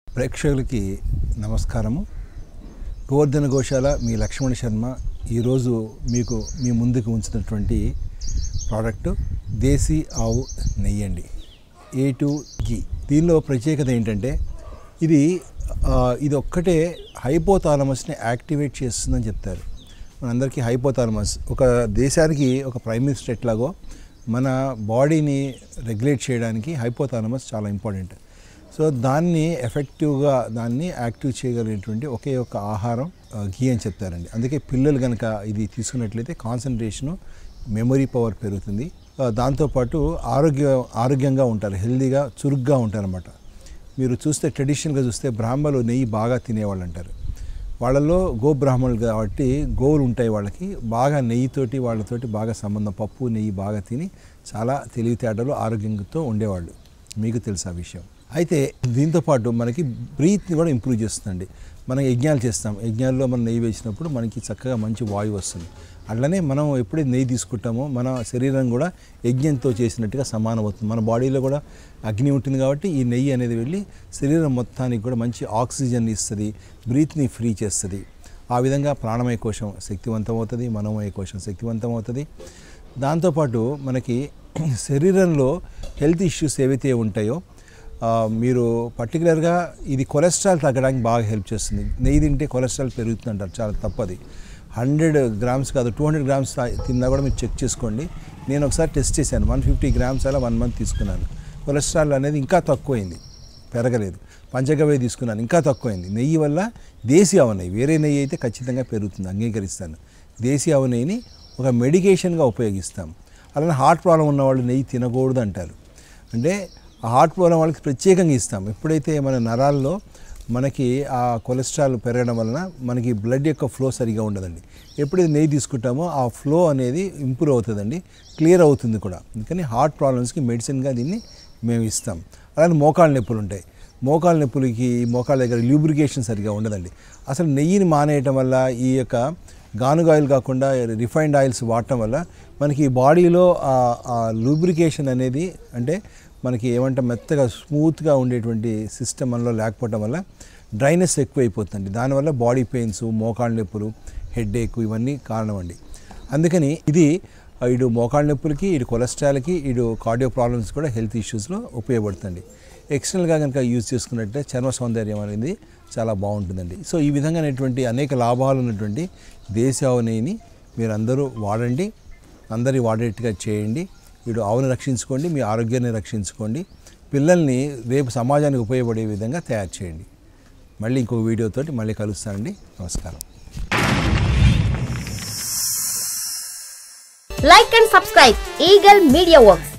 ప్రేక్షకులకి నమస్కారము గోవర్ధన గోశాల మీ లక్ష్మణ శర్మ ఈరోజు మీకు మీ ముందుకు ఉంచినటువంటి ప్రోడక్ట్ దేశీ ఆవు నెయ్యి అండి ఏ టు గీ దీనిలో ప్రత్యేకత ఏంటంటే ఇది ఆ, ఇది ఒక్కటే హైపోథాలమస్ని యాక్టివేట్ చేస్తుందని చెప్తారు మనందరికీ హైపోథాలమస్ ఒక దేశానికి ఒక ప్రైమ్ మినిస్టర్ ఎట్లాగో మన బాడీని రెగ్యులేట్ చేయడానికి హైపోథాలమస్ చాలా ఇంపార్టెంట్ సో దాన్ని ఎఫెక్టివ్గా దాన్ని యాక్టివ్ చేయగలిగినటువంటి ఒకే ఒక ఆహారం ఆ, ఘీ అని చెప్తారండి అందుకే పిల్లలు కనుక ఇది తీసుకున్నట్లయితే కాన్సన్ట్రేషను మెమరీ పవర్ పెరుగుతుంది ఆ, దాంతోపాటు ఆరోగ్య ఆరోగ్యంగా ఉంటారు హెల్దీగా చురుగ్గా ఉంటారు అన్నమాట మీరు చూస్తే ట్రెడిషనల్గా చూస్తే బ్రాహ్మలు నెయ్యి బాగా తినేవాళ్ళు అంటారు వాళ్ళలో గో బ్రాహ్మణులు కాబట్టి గోవులు ఉంటాయి వాళ్ళకి బాగా నెయ్యితోటి వాళ్ళతోటి బాగా సంబంధం పప్పు నెయ్యి బాగా తిని చాలా తెలివితేటలు ఆరోగ్యంతో ఉండేవాళ్ళు మీకు తెలుసు ఆ విషయం అయితే దీంతోపాటు మనకి బ్రీత్ని కూడా ఇంప్రూవ్ చేస్తుందండి మనం యజ్ఞాలు చేస్తాం యజ్ఞాల్లో మనం నెయ్యి వేసినప్పుడు మనకి చక్కగా మంచి వాయువు వస్తుంది అట్లనే మనం ఎప్పుడైతే నెయ్యి తీసుకుంటామో మన శరీరం కూడా యజ్ఞంతో చేసినట్టుగా సమానం అవుతుంది మన బాడీలో కూడా అగ్ని ఉంటుంది కాబట్టి ఈ నెయ్యి అనేది వెళ్ళి శరీరం మొత్తానికి కూడా మంచి ఆక్సిజన్ ఇస్తుంది బ్రీత్ని ఫ్రీ చేస్తుంది ఆ విధంగా ప్రాణమయ కోశం శక్తివంతం అవుతుంది మనోమయ కోశం శక్తివంతం అవుతుంది దాంతోపాటు మనకి శరీరంలో హెల్త్ ఇష్యూస్ ఏవైతే ఉంటాయో ఆ, మీరు పర్టికులర్గా ఇది కొలెస్ట్రాల్ తగ్గడానికి బాగా హెల్ప్ చేస్తుంది నెయ్యి తింటే కొలెస్ట్రాల్ పెరుగుతుంది అంటారు చాలా తప్పది హండ్రెడ్ గ్రామ్స్ కాదు టూ హండ్రెడ్ గ్రామ్స్ తా- తిన్నా కూడా మీరు చెక్ చేసుకోండి నేను ఒకసారి టెస్ట్ చేశాను వన్ ఫిఫ్టీ గ్రామ్స్ అలా వన్ మంత్ తీసుకున్నాను కొలెస్ట్రాల్ అనేది ఇంకా తక్కువైంది పెరగలేదు పంచగవ్య తీసుకున్నాను ఇంకా తక్కువైంది నెయ్యి వల్ల దేశీ ఆవు నెయ్యి వేరే నెయ్యి అయితే ఖచ్చితంగా పెరుగుతుంది అంగీకరిస్తాను దేశీ ఆవు నెయ్యిని ఒక మెడికేషన్గా ఉపయోగిస్తాం అలానే హార్ట్ ప్రాబ్లం ఉన్న వాళ్ళు నెయ్యి తినకూడదు అంటారు అంటే ఆ హార్ట్ ప్రాబ్లం వాళ్ళకి ప్రత్యేకంగా ఇస్తాం ఎప్పుడైతే మన నరాల్లో మనకి ఆ కొలెస్ట్రాల్ పెరగడం వలన మనకి బ్లడ్ యొక్క ఫ్లో సరిగా ఉండదండి ఎప్పుడైతే నెయ్యి తీసుకుంటామో ఆ ఫ్లో అనేది ఇంప్రూవ్ అవుతుందండి క్లియర్ అవుతుంది కూడా అందుకని హార్ట్ ప్రాబ్లమ్స్కి మెడిసిన్గా దీన్ని మేము ఇస్తాం అలానే మోకాళ్ళ నొప్పులు ఉంటాయి మోకాళ్ళ నొప్పులకి ఈ మోకాళ్ళ దగ్గర ల్యూబ్రికేషన్ సరిగా ఉండదండి అసలు నెయ్యిని మానేయటం వల్ల ఈ యొక్క గానుగ ఆయిల్ కాకుండా రిఫైన్డ్ ఆయిల్స్ వాడటం వల్ల మనకి బాడీలో ఆ లూబ్రికేషన్ అనేది అంటే మనకి ఏమంటే మెత్తగా స్మూత్గా ఉండేటువంటి సిస్టమ్ మనలో లేకపోవటం వల్ల డ్రైనెస్ ఎక్కువైపోతుంది దానివల్ల బాడీ పెయిన్స్ మోకాళ్ళ నొప్పులు హెడ్ఏక్ ఇవన్నీ కారణం అండి అందుకని ఇది ఆ, ఇటు మోకాళ్ళ నొప్పులకి ఇటు కొలెస్ట్రాల్కి ఇటు కార్డియో ప్రాబ్లమ్స్ కూడా హెల్త్ ఇష్యూస్లో ఉపయోగపడుతుంది ఎక్స్టర్నల్గా కనుక యూజ్ చేసుకున్నట్టే చర్మ సౌందర్యం అనేది చాలా బాగుంటుందండి సో ఈ విధంగానేటువంటి అనేక లాభాలు ఉన్నటువంటి దేశీ ఆవు నెయ్యిని మీరు అందరూ వాడండి అందరి వాడేట్టుగా చేయండి ఇటు ఆవుని రక్షించుకోండి మీ ఆరోగ్యాన్ని రక్షించుకోండి పిల్లల్ని రేపు సమాజానికి ఉపయోగపడే విధంగా తయారు చేయండి మళ్ళీ ఇంకో వీడియోతోటి మళ్ళీ కలుస్తానండి నమస్కారం Like and subscribe Eagle Media Works.